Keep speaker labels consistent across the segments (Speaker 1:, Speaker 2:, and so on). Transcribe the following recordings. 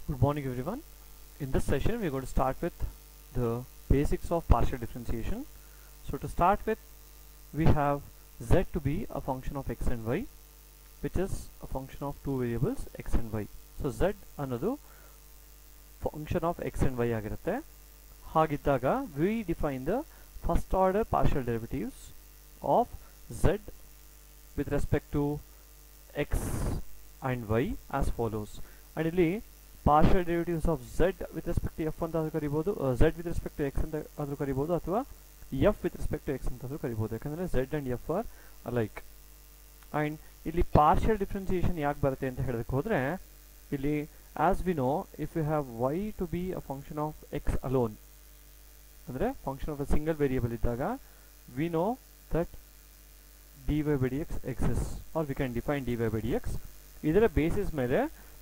Speaker 1: Good morning everyone. In this session we are going to start with the basics of partial differentiation. So to start with we have z to be a function of x and y which is a function of two variables x and y. So z ಅನ್ನೋದು function of x and y ಆಗಿರುತ್ತೆ ಹಾಗಿದ್ದಾಗ we define the first order partial derivatives of z with respect to x and y as follows and ಇಲ್ಲಿ partial derivatives of Z with respect to F ಅಂತ ಆದ್ರೂ ಕರಿಬೋದು Z with respect to X ಅಂತ ಆದ್ರೂ ಕರಿಬೋದು ಅಥವಾ F with respect to X ಅಂತ ಆದ್ರೂ ಕರಿಬೋದು ಯಾಕಂದರೆ Z and F are like and ಇಲ್ಲಿ ಪಾರ್ಷಿಯಲ್ ಡಿಫ್ರೆನ್ಸಿಯೇಷನ್ ಯಾಕೆ ಬರುತ್ತೆ ಅಂತ ಹೇಳೋದಕ್ಕೆ ಹೋದರೆ ಇಲ್ಲಿ as we know if you have Y to be a function of X alone ಅಂದರೆ function of a single variable ಇದ್ದಾಗ we know that D Y by D X exists are we can define D Y by D X ಇದರ basis ಮೇಲೆ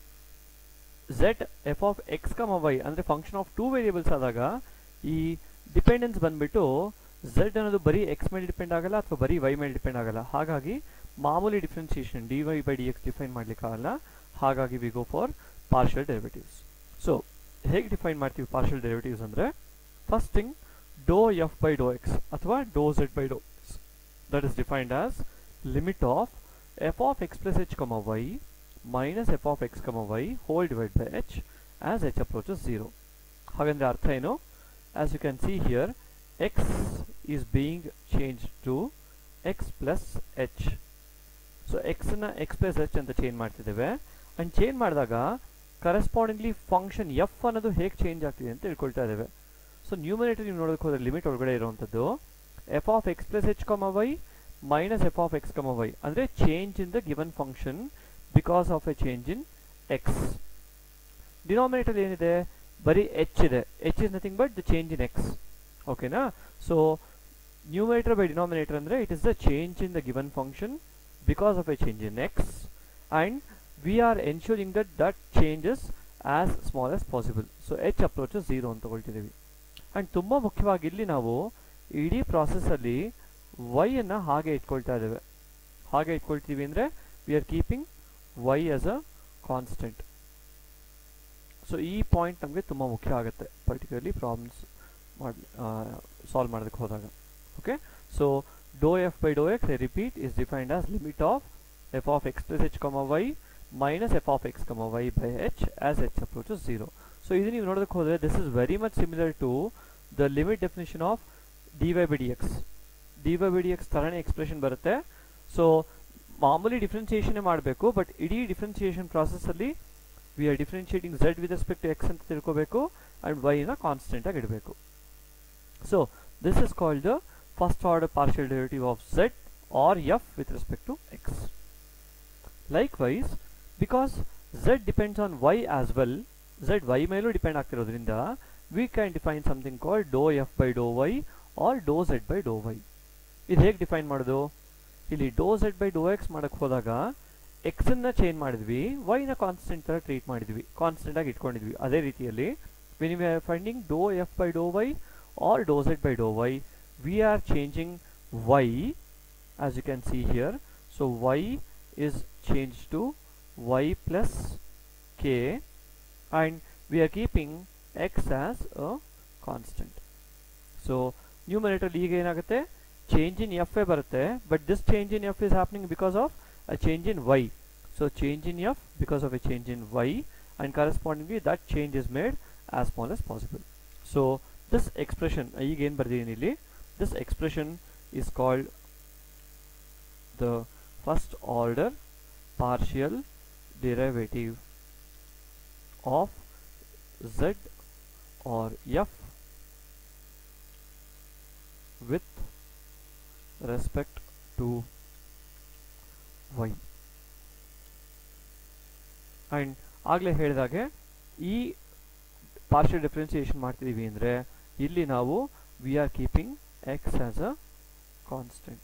Speaker 1: Z F of X comma Y ಅಂದರೆ function of two variables ಆದಾಗ ಈ dependence ಬಂದ್ಬಿಟ್ಟು Z ಅನ್ನೋದು ಬರೀ X ಮೇಲೆ depend ಆಗಲ್ಲ ಅಥವಾ ಬರೀ ವೈ ಮೇಲೆ ಡಿಪೆಂಡ್ ಆಗಲ್ಲ ಹಾಗಾಗಿ ಮಾಮೂಲಿ differentiation d Y by D x define ಮಾಡಲಿಕ್ಕಾಗಲ್ಲ ಹಾಗಾಗಿ we go for partial derivatives so ಹೇಗೆ ಡಿಫೈನ್ ಮಾಡ್ತೀವಿ ಪಾರ್ಷಿಯಲ್ ಡೆರಿವೇಟಿವ್ಸ್ ಅಂದರೆ first thing dou f by dou x ಅಥವಾ dou z by dou x that is defined as limit of f of x plus h comma y minus f of x comma y whole divided by h as h approaches 0 ಹಾಗಂದ್ರೆ ಅರ್ಥ ಏನು as you can see here x is being changed to x plus h so x ನ x plus h ಅಂತ change ಮಾಡ್ತಿದ್ದೇವೆ and change ಮಾಡಿದಾಗ correspondingly function F ಅನ್ನೋದು ಹೇಗೆ change ಆಗ್ತಿದೆ ಅಂತ ತಿಳ್ಕೊಳ್ತಾ ಇದ್ದೇವೆ ಸೊ ನ್ಯೂಮಿನೇಟರ್ ನೀವು ನೋಡೋದಕ್ಕೆ ಹೋದ್ರೆ ಲಿಮಿಟ್ ಒಳಗಡೆ ಇರುವಂಥದ್ದು f of x plus h comma y minus f of X comma Y ಅಂದರೆ change in the given function because of a change in x denominator ಏನಿದೆ ಬರೀ ಎಚ್ ಇದೆ h is nothing but the change in x ಓಕೆನಾ so numerator by denominator ಅಂದರೆ it is the change in the given function because of a change in x and we are ensuring that that changes as small as possible so h approaches zero ಅಂತ ತಗೊಳ್ತಿದ್ದೀವಿ and ತುಂಬ ಮುಖ್ಯವಾಗಿ ಇಲ್ಲಿ ನಾವು ಇಡೀ ಪ್ರಾಸೆಸ್ಸಲ್ಲಿ Y ಅನ್ನು ಹಾಗೆ ಇಟ್ಕೊಳ್ತಾ ಇದ್ದೇವೆ ಹಾಗೆ ಇಟ್ಕೊಳ್ತೀವಿ ಅಂದರೆ we are keeping y as a constant so ಈ ಪಾಯಿಂಟ್ ನಮಗೆ ತುಂಬ ಮುಖ್ಯ ಆಗುತ್ತೆ ಪರ್ಟಿಕ್ಯುಲರ್ಲಿ ಪ್ರಾಬ್ಲಮ್ಸ್ ಮಾಡಿ ಸಾಲ್ವ್ ಮಾಡೋದಕ್ಕೆ ಹೋದಾಗ okay so dou f by dou x I repeat is defined as limit of f of x plus h comma y minus f of X comma y by h as h approaches zero so ಇದು ನೀವು ನೋಡೋದಕ್ಕೆ ಹೋದರೆ this is very much similar to the limit definition of d Y by D x d Y by D x ಥರನೇ expression ಬರುತ್ತೆ so ಮಾಮೂಲಿ differentiation ಮಾಡಬೇಕು but ಇಡೀ differentiation ಪ್ರಾಸೆಸ್ಸಲ್ಲಿ we are differentiating z with respect to X ಅಂತ ತಿಳ್ಕೋಬೇಕು and ವೈನ constant ಆಗಿ ಇಡಬೇಕು so this is called the first order partial derivative of z or f with respect to x likewise because z depends on y as well z y ಮೇಲೂ depend ಆಗ್ತಿರೋದ್ರಿಂದ we can define something called dou f by dou y or dou z by dou y ಇದು ಹೇಗೆ define ಮಾಡೋದು ಇಲ್ಲಿ ಡೋ z by dou x ಮಾಡಕ್ಕೆ ಹೋದಾಗ x ಅನ್ನ change ಮಾಡಿದ್ವಿ ವೈನ ಕಾನ್ಸ್ಟೆಂಟ್ ತರ ಟ್ರೀಟ್ ಮಾಡಿದ್ವಿ ಕಾನ್ಸ್ಟೆಂಟ್ ಆಗಿ ಇಟ್ಕೊಂಡಿದ್ವಿ ಅದೇ ರೀತಿಯಲ್ಲಿ when we are finding dou f by dou y or dou z by dou y we are changing y as you can see here so y is change to y plus k and we are keeping x as a constant so numerator ಈಗ ಏನಾಗುತ್ತೆ change in f ಬರುತ್ತೆ but this change in f is happening because of a change in y so change in f because of a change in y and correspondingly that change is made as small as possible so this expression ಈಗ ಏನು ಬರ್ದಿದ್ದೀನಿ ಇಲ್ಲಿ this expression is called the first order partial derivative of z or f with respect to y and ಆಗಲೇ ಹೇಳಿದಾಗೆ ಈ partial differentiation ಮಾಡ್ತಿದ್ದೀವಿ ಅಂದರೆ ಇಲ್ಲಿ ನಾವು we are keeping x as a constant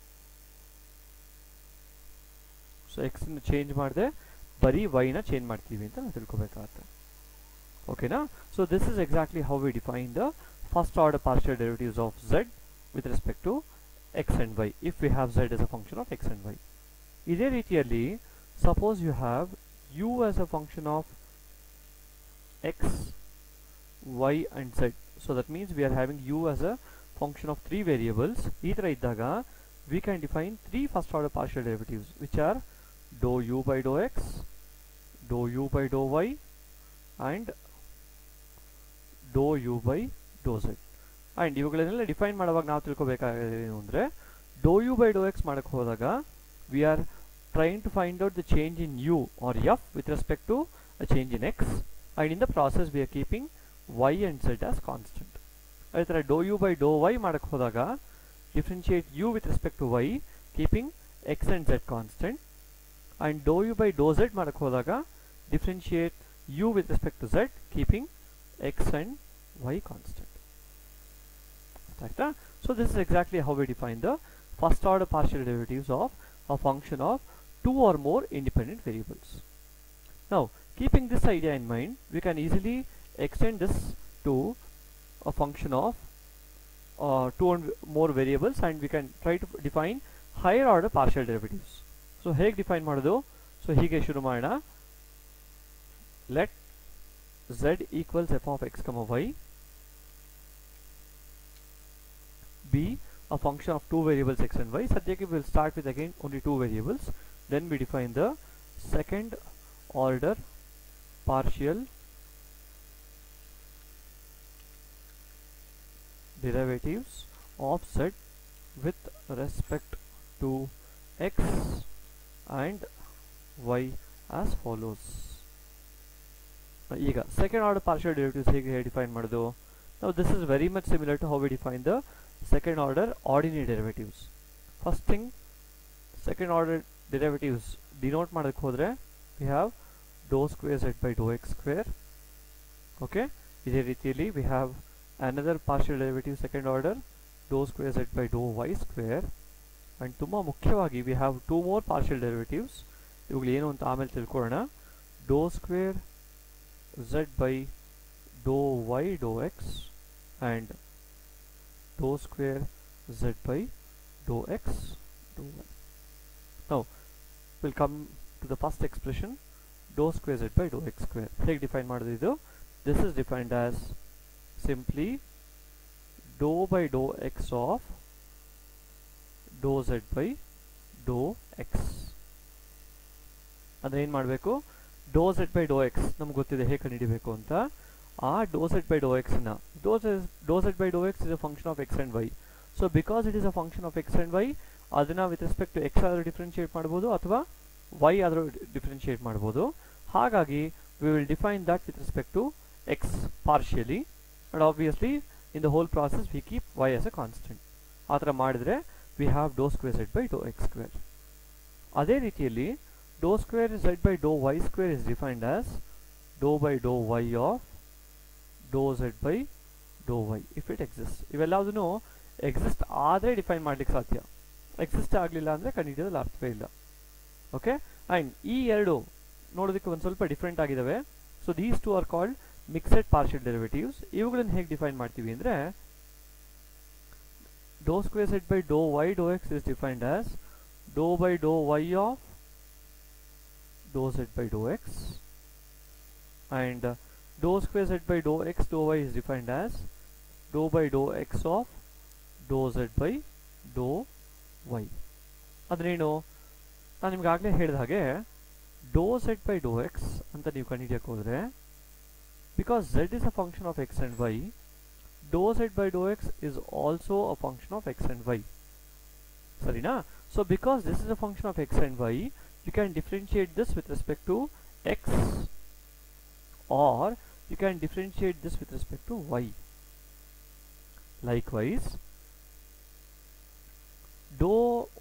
Speaker 1: so ಎಕ್ಸನ್ನು ಚೇಂಜ್ ಮಾಡದೆ ಬರೀ ವೈನ ಚೇಂಜ್ ಮಾಡ್ತೀವಿ ಅಂತ ನಾವು ತಿಳ್ಕೊಬೇಕಾಗತ್ತೆ ಓಕೆನಾ so this is exactly how we define the first order partial derivatives of Z with respect to x and y if we have z as a function of x and y ಇದೇ ರೀತಿಯಲ್ಲಿ suppose you have u as a function of x y and z so that means we are having u as a function of three variables ಈ ಥರ ಇದ್ದಾಗ we can define three first order partial derivatives which are dou u by dou x dou u by dou y and dou u by dou z and ಇವುಗಳನ್ನೆಲ್ಲ define ಮಾಡುವಾಗ ನಾವು ತಿಳ್ಕೊಬೇಕಾಗಿದೆ ಏನು ಅಂದರೆ dou u by dou x ಮಾಡಕ್ಕೆ ಹೋದಾಗ we are trying to find out the change in u or f with respect to a change in x and in the process we are keeping y and z as constant ಅದೇ ಥರ dou u by dou y ಮಾಡಕ್ಕೆ ಹೋದಾಗ differentiate u with respect to y keeping x and z constant and dou u by dou z ಮಾಡಕ್ಕೆ ಹೋದಾಗ differentiate u with respect to z keeping x and y constant ಆಯ್ತಾ so this is exactly how we define the first order partial derivatives of a function of two or more independent variables now keeping this idea in mind we can easily extend this to a function of two and more variables and we can try to define higher order partial derivatives so ಹೇಗೆ define ಮಾಡೋದು so ಹೀಗೆ ಶುರು ಮಾಡೋಣ let z equals f of X comma y be a function of two variables x and y. Sadyaki we will start with again only two variables. Then we define the second order partial derivatives of z with respect to x and y as follows. ಈಗ second order partial derivatives ಹೇಗೆ define ಮಾಡೋದು ನಾವು this is very much similar to how we define the second order ordinary derivatives first thing second order derivatives denote ಮಾಡಕ್ಕೆ ಹೋದ್ರೆ we have dou square z by dou x square okay ಇದೇ ರೀತಿಯಲ್ಲಿ we have another partial derivative second order dou square z by dou y square and ತುಂಬ ಮುಖ್ಯವಾಗಿ we have two more partial derivatives ಇವುಗಳು ಏನು ಅಂತ ಆಮೇಲೆ ತಿಳ್ಕೊಳ್ಳೋಣ dou square z by dou y dou x and dou square z by dou x dou y. Now we'll come to the first expression dou square z by dou x square. ಹೇಗೆ define ಮಾಡೋದು ಇದು this is defined as simply dou by dou x of dou z by dou x ಅಂದ್ರೆ ಏನು ಮಾಡಬೇಕು dou z by dou x ನಮ್ಗೆ ಗೊತ್ತಿದೆ ಹೇಗೆ ಕಂಡುಹಿಡಿಬೇಕು ಅಂತ ಆ dou z by dou x ನ dou z, dou z by dou x is a function of x and y so because it is a function of x and y ಅದನ್ನ with respect to x ಆದರೂ differentiate ಮಾಡ್ಬೋದು ಅಥವಾ y ಆದರೂ differentiate ಮಾಡ್ಬೋದು ಹಾಗಾಗಿ we will define that with respect to x partially and obviously in the whole process we keep y as a constant ಆ ಥರ ಮಾಡಿದ್ರೆ we have dou square z by dou x square ಅದೇ ರೀತಿಯಲ್ಲಿ dou square z by dou y square is defined as dou by dou y of dou z by dou y if it exist ಇವೆಲ್ಲದನ್ನು exist ಆದರೆ define ಮಾಡ್ಲಿಕ್ಕೆ ಸಾಧ್ಯ exist ಆಗಲಿಲ್ಲ ಅಂದರೆ ಕಂಡುಹಿಡಿಯೋದ್ರಲ್ಲಿ ಅರ್ಥವೇ ಇಲ್ಲ ಓಕೆ ಆ್ಯಂಡ್ ಈ ಎರಡು ನೋಡೋದಕ್ಕೆ ಒಂದು ಸ್ವಲ್ಪ ಡಿಫ್ರೆಂಟ್ ಆಗಿದ್ದಾವೆ so these two are called mixed partial derivatives ಇವುಗಳನ್ನು ಹೇಗೆ ಡಿಫೈನ್ ಮಾಡ್ತೀವಿ ಅಂದರೆ dou square z by dou y dou x is defined as dou by dou y of dou z by dou x and dou square z by dou x dou y is defined as dou by dou x of dou z by dou y ಅದ್ರೇನು ನಾನು ನಿಮ್ಗೆ ಆಗಲೇ ಹೇಳಿದ ಹಾಗೆ dou z by dou x ಅಂತ ನೀವು ಕಂಡುಹಿಡಿಯಕ್ಕೆ ಹೋದರೆ because z is a function of x and y dou z by dou x is also a function of x and y ಸರಿನಾ so because this is a function of x and y you can differentiate this with respect to x or you can differentiate this with respect to y. Likewise, dou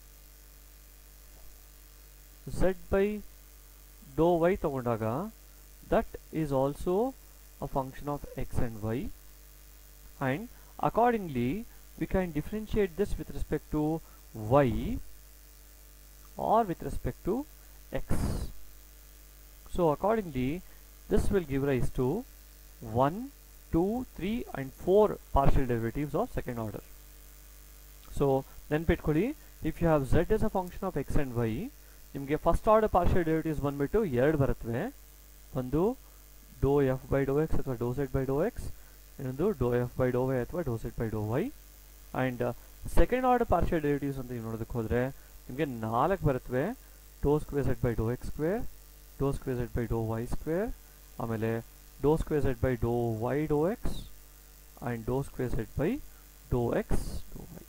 Speaker 1: z by dou y ತಗೊಂಡಾಗ that is also a function of x and y and accordingly we can differentiate this with respect to y or with respect to x. So accordingly this will give rise to 1, 2, 3 and 4 partial derivatives of second order. So then petkoli if you have z as a function of x and y ನಿಮಗೆ first order partial derivatives ಬಂದ್ಬಿಟ್ಟು ಎರಡು ಬರುತ್ತವೆ ಒಂದು dou f by dou x ಅಥವಾ dou z by dou x ಇನ್ನೊಂದು dou f by dou y ಅಥವಾ dou z by dou y and second order partial derivatives ಅಂತ ನೀವು ನೋಡೋದಕ್ಕೆ ಹೋದರೆ ನಿಮಗೆ ನಾಲ್ಕು ಬರುತ್ತವೆ dou square z by dou x square dou square z by dou y square ಆಮೇಲೆ dou square z by dou y dou x and dou square z by dou x dou y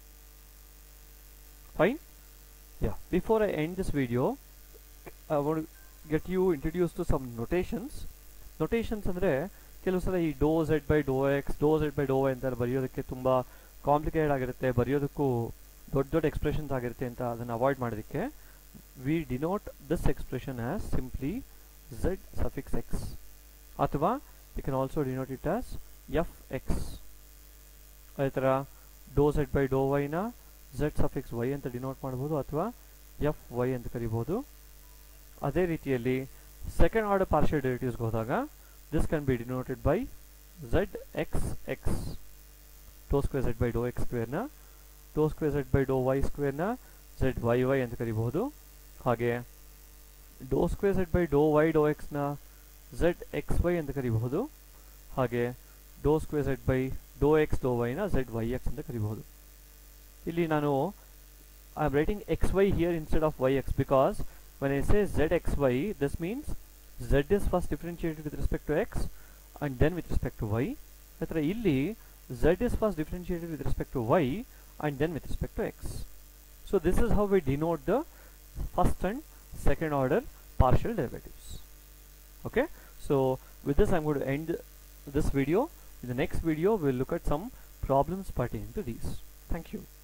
Speaker 1: fine yeah before I end this video I want to get you introduced to some notations notations ಅಂದರೆ ಕೆಲವು ಸಲ ಈ dou z by dou x dou z by dou y ಅಂತ ಬರೆಯೋದಕ್ಕೆ ತುಂಬ complicated ಆಗಿರುತ್ತೆ ಬರೆಯೋದಕ್ಕೂ ದೊಡ್ಡ ದೊಡ್ಡ ಎಕ್ಸ್ಪ್ರೆಷನ್ಸ್ ಆಗಿರುತ್ತೆ ಅಂತ ಅದನ್ನು ಅವಾಯ್ಡ್ ಮಾಡೋದಕ್ಕೆ we denote this expression as simply z suffix x or you can also denote it as f x ಅದೇ ಥರ ಡೋ ಝೆಡ್ ಬೈ ಡೋ ವೈನ ಝೆಡ್ ಸಫಿಕ್ಸ್ ವೈ ಅಂತ ಡಿನೋಟ್ ಮಾಡ್ಬೋದು ಅಥವಾ ಎಫ್ ವೈ ಅಂತ ಕರಿಬೋದು ಅದೇ ರೀತಿಯಲ್ಲಿ ಸೆಕೆಂಡ್ ಆರ್ಡರ್ ಪಾರ್ಷಿಯಲ್ ಡೆರಿವೇಟಿವ್ಸ್ಗೆ ಹೋದಾಗ this can be denoted by z x x dou square z by dou x ಸ್ಕ್ವೇರ್ನ dou square z by dou y ಸ್ಕ್ವೇರ್ನ ಝೆಡ್ ವೈ ವೈ ಅಂತ ಕರಿಬಹುದು ಹಾಗೆ dou square z by dou y dou ಎಕ್ಸ್ನ z x y ಅಂತ ಕರಿಬಹುದು ಹಾಗೆ dou square z by dou x dou ವೈನ ಝೆಡ್ ವೈ ಎಕ್ಸ್ ಅಂತ ಕರಿಬಹುದು ಇಲ್ಲಿ ನಾನು I am writing x y here instead of Y X because when I say z x y this means z is first differentiated with respect to x and then with respect to y ನಂತರ ಇಲ್ಲಿ z is first differentiated with respect to y and then with respect to x so this is how we denote the first and second order partial derivatives okay so with this i'm going to end this video in the next video we'll look at some problems pertaining to these thank you